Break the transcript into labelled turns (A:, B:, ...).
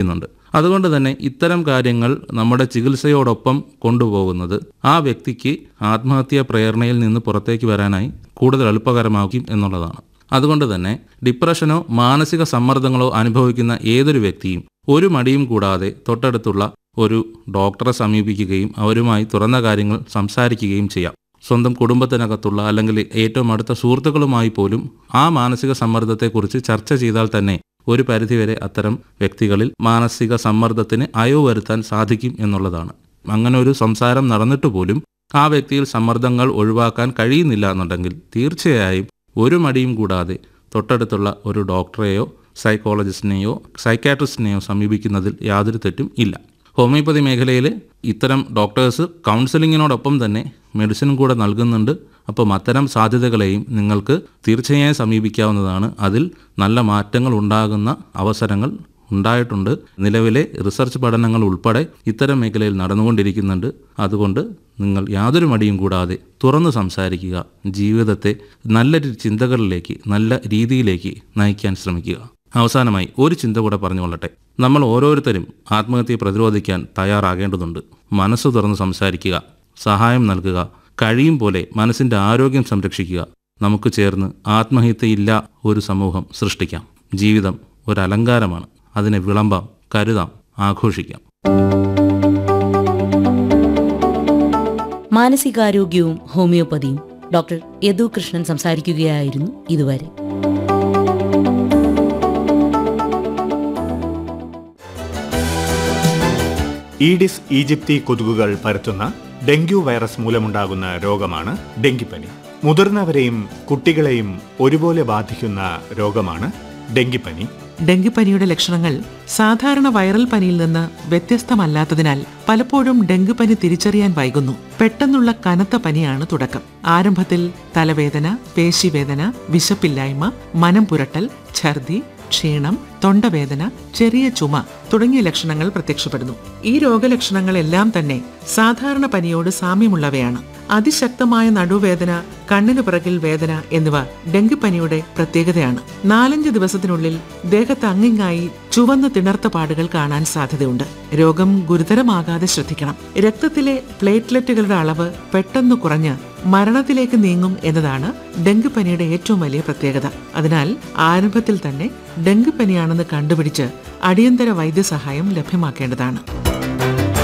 A: ചെയ്യുന്നുണ്ട് അതുകൊണ്ട് തന്നെ ഇത്തരം കാര്യങ്ങൾ നമ്മുടെ ചികിത്സയോടൊപ്പം കൊണ്ടുപോകുന്നത് ആ വ്യക്തിക്ക് ആത്മഹത്യാ പ്രേരണയിൽ നിന്ന് പുറത്തേക്ക് വരാനായി കൂടുതൽ എളുപ്പകരമാക്കും എന്നുള്ളതാണ് അതുകൊണ്ട് തന്നെ ഡിപ്രഷനോ മാനസിക സമ്മർദ്ദങ്ങളോ അനുഭവിക്കുന്ന ഏതൊരു വ്യക്തിയും ഒരു മടിയും കൂടാതെ തൊട്ടടുത്തുള്ള ഒരു ഡോക്ടറെ സമീപിക്കുകയും അവരുമായി തുറന്ന കാര്യങ്ങൾ സംസാരിക്കുകയും ചെയ്യാം സ്വന്തം കുടുംബത്തിനകത്തുള്ള അല്ലെങ്കിൽ ഏറ്റവും അടുത്ത സുഹൃത്തുക്കളുമായി പോലും ആ മാനസിക സമ്മർദ്ദത്തെക്കുറിച്ച് ചർച്ച ചെയ്താൽ തന്നെ ഒരു പരിധിവരെ അത്തരം വ്യക്തികളിൽ മാനസിക സമ്മർദ്ദത്തിന് അയവ് വരുത്താൻ സാധിക്കും എന്നുള്ളതാണ് അങ്ങനെ ഒരു സംസാരം നടന്നിട്ട് പോലും ആ വ്യക്തിയിൽ സമ്മർദ്ദങ്ങൾ ഒഴിവാക്കാൻ കഴിയുന്നില്ല എന്നുണ്ടെങ്കിൽ തീർച്ചയായും ഒരു മടിയും കൂടാതെ തൊട്ടടുത്തുള്ള ഒരു ഡോക്ടറെയോ സൈക്കോളജിസ്റ്റിനെയോ സൈക്കാട്രിസ്റ്റിനെയോ സമീപിക്കുന്നതിൽ യാതൊരു തെറ്റും ഇല്ല ഹോമിയോപ്പതി മേഖലയിൽ ഇത്തരം ഡോക്ടേഴ്സ് കൗൺസിലിങ്ങിനോടൊപ്പം തന്നെ മെഡിസിനും കൂടെ നൽകുന്നുണ്ട് അപ്പം അത്തരം സാധ്യതകളെയും നിങ്ങൾക്ക് തീർച്ചയായും സമീപിക്കാവുന്നതാണ് അതിൽ നല്ല മാറ്റങ്ങൾ ഉണ്ടാകുന്ന അവസരങ്ങൾ ഉണ്ടായിട്ടുണ്ട് നിലവിലെ റിസർച്ച് പഠനങ്ങൾ ഉൾപ്പെടെ ഇത്തരം മേഖലയിൽ നടന്നുകൊണ്ടിരിക്കുന്നുണ്ട് അതുകൊണ്ട് നിങ്ങൾ യാതൊരു മടിയും കൂടാതെ തുറന്ന് സംസാരിക്കുക ജീവിതത്തെ നല്ല ചിന്തകളിലേക്ക് നല്ല രീതിയിലേക്ക് നയിക്കാൻ ശ്രമിക്കുക അവസാനമായി ഒരു ചിന്ത കൂടെ പറഞ്ഞുകൊള്ളട്ടെ നമ്മൾ ഓരോരുത്തരും ആത്മഹത്യയെ പ്രതിരോധിക്കാൻ തയ്യാറാകേണ്ടതുണ്ട് മനസ്സ് തുറന്ന് സംസാരിക്കുക സഹായം നൽകുക കഴിയും പോലെ മനസ്സിൻ്റെ ആരോഗ്യം സംരക്ഷിക്കുക നമുക്ക് ചേർന്ന് ആത്മഹത്യയില്ല ഒരു സമൂഹം സൃഷ്ടിക്കാം ജീവിതം ഒരു അലങ്കാരമാണ് അതിനെ വിളമ്പാം കരുതാം ആഘോഷിക്കാം
B: മാനസികാരോഗ്യവും ഹോമിയോപ്പതിയും ഡോക്ടർ യദു കൃഷ്ണൻ സംസാരിക്കുകയായിരുന്നു ഇതുവരെ
C: ഈഡിസ് ഈജിപ്തി കൊതുകുകൾ പരത്തുന്ന ഡെങ്കു വൈറസ് മൂലമുണ്ടാകുന്ന രോഗമാണ് ഡെങ്കിപ്പനി മുതിർന്നവരെയും കുട്ടികളെയും ഒരുപോലെ ബാധിക്കുന്ന രോഗമാണ് ഡെങ്കിപ്പനി
D: ഡെങ്കിപ്പനിയുടെ ലക്ഷണങ്ങൾ സാധാരണ വൈറൽ പനിയിൽ നിന്ന് വ്യത്യസ്തമല്ലാത്തതിനാൽ പലപ്പോഴും ഡെങ്കിപ്പനി തിരിച്ചറിയാൻ വൈകുന്നു പെട്ടെന്നുള്ള കനത്ത പനിയാണ് തുടക്കം ആരംഭത്തിൽ തലവേദന പേശിവേദന വിശപ്പില്ലായ്മ മനം പുരട്ടൽ ഛർദി ക്ഷീണം തൊണ്ടവേദന ചെറിയ ചുമ തുടങ്ങിയ ലക്ഷണങ്ങൾ പ്രത്യക്ഷപ്പെടുന്നു ഈ രോഗലക്ഷണങ്ങളെല്ലാം തന്നെ സാധാരണ പനിയോട് സാമ്യമുള്ളവയാണ് അതിശക്തമായ നടുവേദന കണ്ണിനു പിറകിൽ വേദന എന്നിവ ഡെങ്കിപ്പനിയുടെ പ്രത്യേകതയാണ് നാലഞ്ച് ദിവസത്തിനുള്ളിൽ ദേഹത്ത് അങ്ങിങ്ങായി ചുവന്ന് തിണർത്ത പാടുകൾ കാണാൻ സാധ്യതയുണ്ട് രോഗം ഗുരുതരമാകാതെ ശ്രദ്ധിക്കണം രക്തത്തിലെ പ്ലേറ്റ്ലെറ്റുകളുടെ അളവ് പെട്ടെന്ന് കുറഞ്ഞ് മരണത്തിലേക്ക് നീങ്ങും എന്നതാണ് ഡെങ്കിപ്പനിയുടെ ഏറ്റവും വലിയ പ്രത്യേകത അതിനാൽ ആരംഭത്തിൽ തന്നെ ഡെങ്കിപ്പനിയാണെന്ന് കണ്ടുപിടിച്ച് അടിയന്തര വൈദ്യസഹായം ലഭ്യമാക്കേണ്ടതാണ്